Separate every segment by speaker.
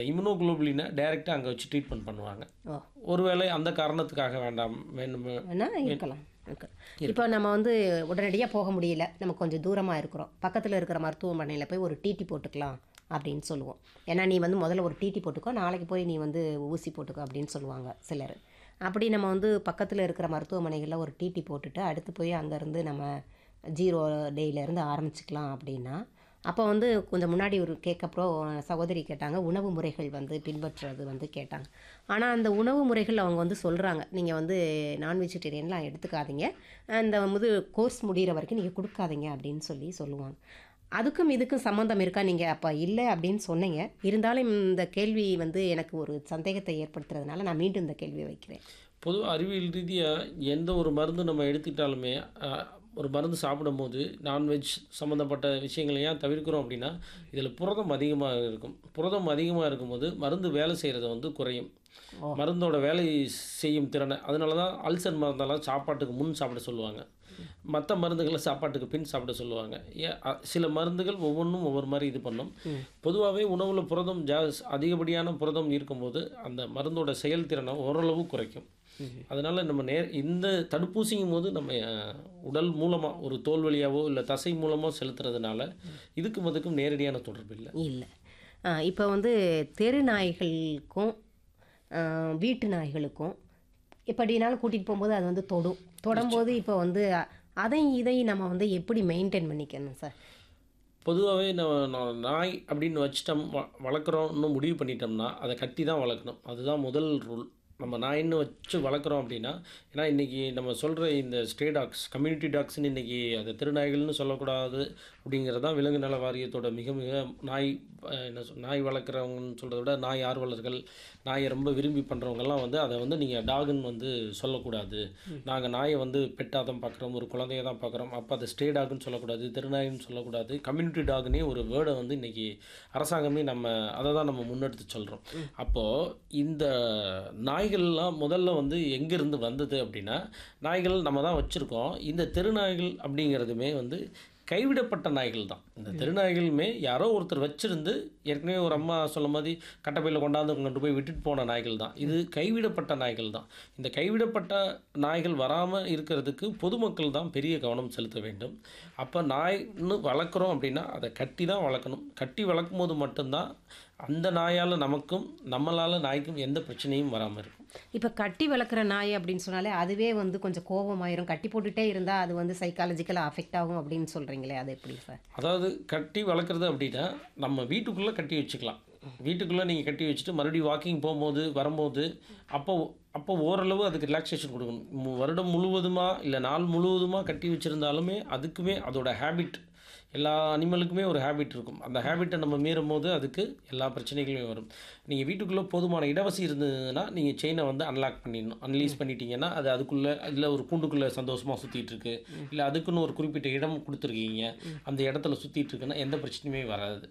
Speaker 1: இம்யூனோகுளோபுலினை டைரெக்டாக அங்கே வச்சு ட்ரீட்மெண்ட் பண்ணுவாங்க
Speaker 2: ஓ
Speaker 1: ஒருவேளை அந்த காரணத்துக்காக வேண்டாம் வேணும்
Speaker 2: வேணா இருக்கலாம் இருக்கலாம் இப்போ நம்ம வந்து உடனடியாக போக முடியல நம்ம கொஞ்சம் தூரமாக இருக்கிறோம் பக்கத்தில் இருக்கிற மருத்துவமனையில் போய் ஒரு டிடி போட்டுக்கலாம் அப்படின்னு சொல்லுவோம் ஏன்னா நீ வந்து முதல்ல ஒரு டிடி போட்டுக்கோ நாளைக்கு போய் நீ வந்து ஊசி போட்டுக்கோ அப்படின்னு சொல்லுவாங்க சிலர் அப்படி நம்ம வந்து பக்கத்தில் இருக்கிற மருத்துவமனைகளில் ஒரு டிடி போட்டுட்டு அடுத்து போய் அங்கேருந்து நம்ம ஜீரோ டேயிலேருந்து ஆரம்பிச்சுக்கலாம் அப்படின்னா அப்போ வந்து கொஞ்சம் முன்னாடி ஒரு கேட்கப்போ சகோதரி கேட்டாங்க உணவு முறைகள் வந்து பின்பற்றுறது வந்து கேட்டாங்க ஆனால் அந்த உணவு முறைகள் அவங்க வந்து சொல்கிறாங்க நீங்கள் வந்து நான் வெஜிடேரியன்லாம் எடுத்துக்காதீங்க அந்த முது கோர்ஸ் முடிகிற வரைக்கும் நீங்கள் கொடுக்காதீங்க அப்படின்னு சொல்லி சொல்லுவாங்க அதுக்கும் இதுக்கும் சம்மந்தம் இருக்கா நீங்கள் அப்போ இல்லை அப்படின்னு சொன்னீங்க இருந்தாலும் இந்த கேள்வி வந்து எனக்கு ஒரு சந்தேகத்தை ஏற்படுத்துறதுனால நான் மீண்டும் இந்த கேள்வியை வைக்கிறேன்
Speaker 1: பொது அறிவியல் ரீதியாக எந்த ஒரு மருந்து நம்ம எடுத்துக்கிட்டாலுமே அஹ், ஒரு மருந்து சாப்பிடும்போது நான்வெஜ் சம்மந்தப்பட்ட விஷயங்களை ஏன் தவிர்க்கிறோம் அப்படின்னா இதில் புரதம் அதிகமாக இருக்கும் புரதம் அதிகமாக இருக்கும்போது மருந்து வேலை செய்கிறது வந்து குறையும் மருந்தோட வேலை செய்யும் திறனை அதனால தான் அல்சர் மருந்தெல்லாம் சாப்பாட்டுக்கு முன் சாப்பிட சொல்லுவாங்க மற்ற மருந்துகளை சாப்பாட்டுக்கு பின் சாப்பிட சொல்லுவாங்க ஏன் அ- சில மருந்துகள் ஒவ்வொன்றும் ஒவ்வொரு மாதிரி இது பண்ணும் பொதுவாகவே உணவில் புரதம் ஜாஸ் அதிகப்படியான புரதம் இருக்கும்போது அந்த மருந்தோட செயல்திறனை ஓரளவு குறைக்கும் அதனால் நம்ம நேர் இந்த தடுப்பூசிங்கும் போது நம்ம அஹ், உடல் மூலமாக ஒரு தோல் வழியாவோ இல்லை தசை மூலமாக செலுத்துறதுனால இதுக்கும் அதுக்கும் நேரடியான தொடர்பு இல்லை
Speaker 2: இல்லை இப்போ வந்து தெரு நாய்களுக்கும் ஆ, வீட்டு நாய்களுக்கும் எப்படினாலும் கூட்டிகிட்டு போகும்போது அது வந்து தொடும் தொடும்போது இப்போ வந்து அ- அதையும் இதையும் நம்ம வந்து எப்படி மெயின்டைன் பண்ணிக்கணும் சார்
Speaker 1: பொதுவாகவே நம்ம நா- நாய் அப்படின்னு வச்சிட்டோம் வ வளர்க்குறோம்னு முடிவு பண்ணிட்டோம்னா அதை கட்டி தான் வளர்க்கணும் அதுதான் முதல் ரூல் நம்ம நாயின்னு வச்சு வளர்க்குறோம் அப்படின்னா ஏன்னா இன்றைக்கி நம்ம சொல்கிற இந்த ஸ்டே டாக்ஸ் கம்யூனிட்டி டாக்ஸ்னு இன்றைக்கி அது திருநாய்கள்னு சொல்லக்கூடாது அப்படிங்கிறது தான் விலங்கு நல வாரியத்தோட மிக மிக நாய் அஹ், என்ன சொல் நாய் வளர்க்குறவங்கன்னு சொல்கிறத விட நாய் ஆர்வலர்கள் நாயை ரொம்ப விரும்பி பண்ணுறவங்கெல்லாம் வந்து அதை வந்து நீங்கள் டாகுன்னு வந்து சொல்லக்கூடாது நாங்கள் நாயை வந்து பெட்டாக தான் பார்க்குறோம் ஒரு குழந்தைய தான் பார்க்குறோம் அப்போ அதை ஸ்டே டாக்னு சொல்லக்கூடாது திருநாயின்னு சொல்லக்கூடாது கம்யூனிட்டி டாக்னே ஒரு வேர்டை வந்து இன்றைக்கி அரசாங்கமே நம்ம அதை தான் நம்ம முன்னெடுத்து சொல்கிறோம் அப்போது இந்த நாய்கள்லாம் முதல்ல வந்து எங்கேருந்து வந்தது அப்படின்னா நாய்கள் நம்ம தான் வச்சுருக்கோம் இந்த தெருநாய்கள் அப்படிங்கிறதுமே வந்து கைவிடப்பட்ட நாய்கள் தான் இந்த தெருநாய்களுமே யாரோ ஒருத்தர் வச்சிருந்து ஏற்கனவே ஒரு அம்மா சொல்ல மாதிரி கட்டப்பையில் கொண்டாந்து கொண்டு போய் விட்டுட்டு போன நாய்கள் தான் இது கைவிடப்பட்ட நாய்கள் தான் இந்த கைவிடப்பட்ட நாய்கள் வராமல் இருக்கிறதுக்கு பொதுமக்கள் தான் பெரிய கவனம் செலுத்த வேண்டும் அப்போ நாய்ன்னு வளர்க்குறோம் அப்படின்னா அதை கட்டி தான் வளர்க்கணும் கட்டி வளர்க்கும் போது மட்டும்தான் அந்த நாயால் நமக்கும் நம்மளால் நாய்க்கும் எந்த பிரச்சனையும் வராமல் இருக்கும்
Speaker 2: இப்போ கட்டி வளர்க்குற நாய் அப்படின்னு சொன்னாலே அதுவே வந்து கொஞ்சம் கோபமாயிரும் கட்டி போட்டுட்டே இருந்தால் அது வந்து சைக்காலஜிக்கலாக அஃபெக்ட் ஆகும் அப்படின்னு சொல்கிறீங்களே அது எப்படி சார்
Speaker 1: அதாவது கட்டி வளர்க்குறது அப்படின்னா நம்ம வீட்டுக்குள்ளே கட்டி வச்சுக்கலாம் வீட்டுக்குள்ளே நீங்கள் கட்டி வச்சுட்டு மறுபடியும் வாக்கிங் போகும்போது வரும்போது அப்போ அப்போ ஓரளவு அதுக்கு ரிலாக்ஸேஷன் கொடுக்கணும் மு- வருடம் முழுவதுமாக இல்லை நாள் முழுவதுமாக கட்டி வச்சுருந்தாலுமே அதுக்குமே அதோட ஹேபிட் எல்லா அனிமலுக்குமே ஒரு ஹேபிட் இருக்கும் அந்த ஹேபிட்டை நம்ம மீறும் போது அதுக்கு எல்லா பிரச்சனைகளுமே வரும் நீங்கள் வீட்டுக்குள்ளே போதுமான இடவசதி இருந்ததுன்னா நீங்கள் செயினை வந்து அன்லாக் பண்ணிடணும் அன்லீஸ் பண்ணிட்டீங்கன்னா அது அதுக்குள்ளே அதில் ஒரு கூண்டுக்குள்ளே சந்தோஷமாக சுற்றிட்டு இருக்கு இல்லை அதுக்குன்னு ஒரு குறிப்பிட்ட இடம் கொடுத்துருக்கீங்க அந்த இடத்துல சுற்றிட்டு இருக்குன்னா எந்த பிரச்சனையுமே வராது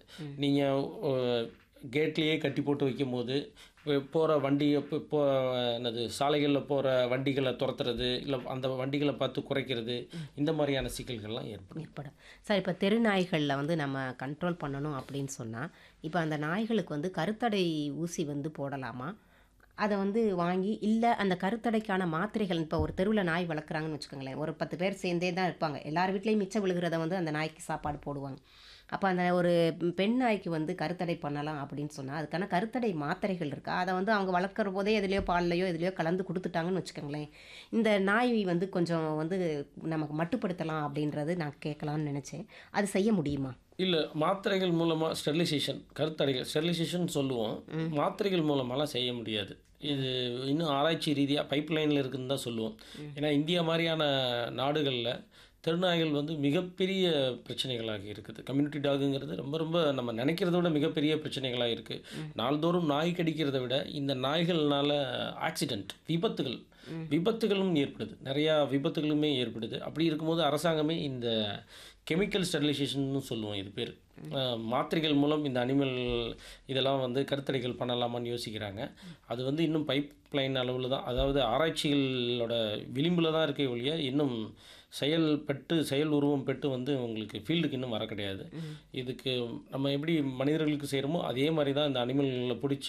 Speaker 1: நீங்கள் கேட்லேயே கட்டி போட்டு வைக்கும்போது போகிற வண்டியை இப்போ போ என்னது சாலைகளில் போகிற வண்டிகளை துரத்துறது இல்லை அந்த வண்டிகளை பார்த்து குறைக்கிறது இந்த மாதிரியான சிக்கல்கள்லாம் ஏற்படும்
Speaker 2: ஏற்படும் சார் இப்போ தெரு நாய்களில் வந்து நம்ம கண்ட்ரோல் பண்ணணும் அப்படின்னு சொன்னால் இப்போ அந்த நாய்களுக்கு வந்து கருத்தடை ஊசி வந்து போடலாமா அதை வந்து வாங்கி இல்லை அந்த கருத்தடைக்கான மாத்திரைகள் இப்போ ஒரு தெருவில் நாய் வளர்க்குறாங்கன்னு வச்சுக்கோங்களேன் ஒரு பத்து பேர் சேர்ந்தே தான் இருப்பாங்க எல்லார் வீட்லேயும் மிச்சம் விழுகிறத வந்து அந்த நாய்க்கு சாப்பாடு போடுவாங்க அப்போ அந்த ஒரு பெண் நாய்க்கு வந்து கருத்தடை பண்ணலாம் அப்படின்னு சொன்னால் அதுக்கான கருத்தடை மாத்திரைகள் இருக்கா அதை வந்து அவங்க வளர்க்குற போதே எதுலேயோ பால்லையோ எதுலேயோ கலந்து கொடுத்துட்டாங்கன்னு வச்சுக்கோங்களேன் இந்த நாய் வந்து கொஞ்சம் வந்து நமக்கு மட்டுப்படுத்தலாம் அப்படின்றது நான் கேட்கலான்னு நினச்சேன் அது செய்ய முடியுமா
Speaker 1: இல்லை மாத்திரைகள் மூலமாக ஸ்டெரிலைசேஷன் கருத்தடைகள் ஸ்டெரிலைசேஷன் சொல்லுவோம் மாத்திரைகள் மூலமாலாம் செய்ய முடியாது இது இன்னும் ஆராய்ச்சி ரீதியாக பைப் லைனில் இருக்குன்னு தான் சொல்லுவோம் ஏன்னா இந்தியா மாதிரியான நாடுகளில் தெருநாய்கள் வந்து மிகப்பெரிய பிரச்சனைகளாக இருக்குது கம்யூனிட்டி டாகுங்கிறது ரொம்ப ரொம்ப நம்ம நினைக்கிறத விட மிகப்பெரிய பிரச்சனைகளாக இருக்குது நாள்தோறும் நாய் கடிக்கிறத விட இந்த நாய்கள்னால ஆக்சிடெண்ட் விபத்துகள் விபத்துகளும் ஏற்படுது நிறையா விபத்துகளுமே ஏற்படுது அப்படி இருக்கும்போது அரசாங்கமே இந்த கெமிக்கல் ஸ்டெரிலைசேஷன் சொல்லுவோம் இது பேர் அஹ், மாத்திரைகள் மூலம் இந்த அனிமல் இதெல்லாம் வந்து கருத்தடைகள் பண்ணலாமான்னு யோசிக்கிறாங்க அது வந்து இன்னும் பைப் லைன் அளவில் தான் அதாவது ஆராய்ச்சிகளோட விளிம்பில் தான் இருக்கே ஒழிய இன்னும் செயல் பெற்று செயல் உருவம் பெற்று வந்து உங்களுக்கு ஃபீல்டுக்கு இன்னும் வர கிடையாது இதுக்கு நம்ம எப்படி மனிதர்களுக்கு செய்கிறோமோ அதே மாதிரி தான் இந்த அனிமல்களை பிடிச்சி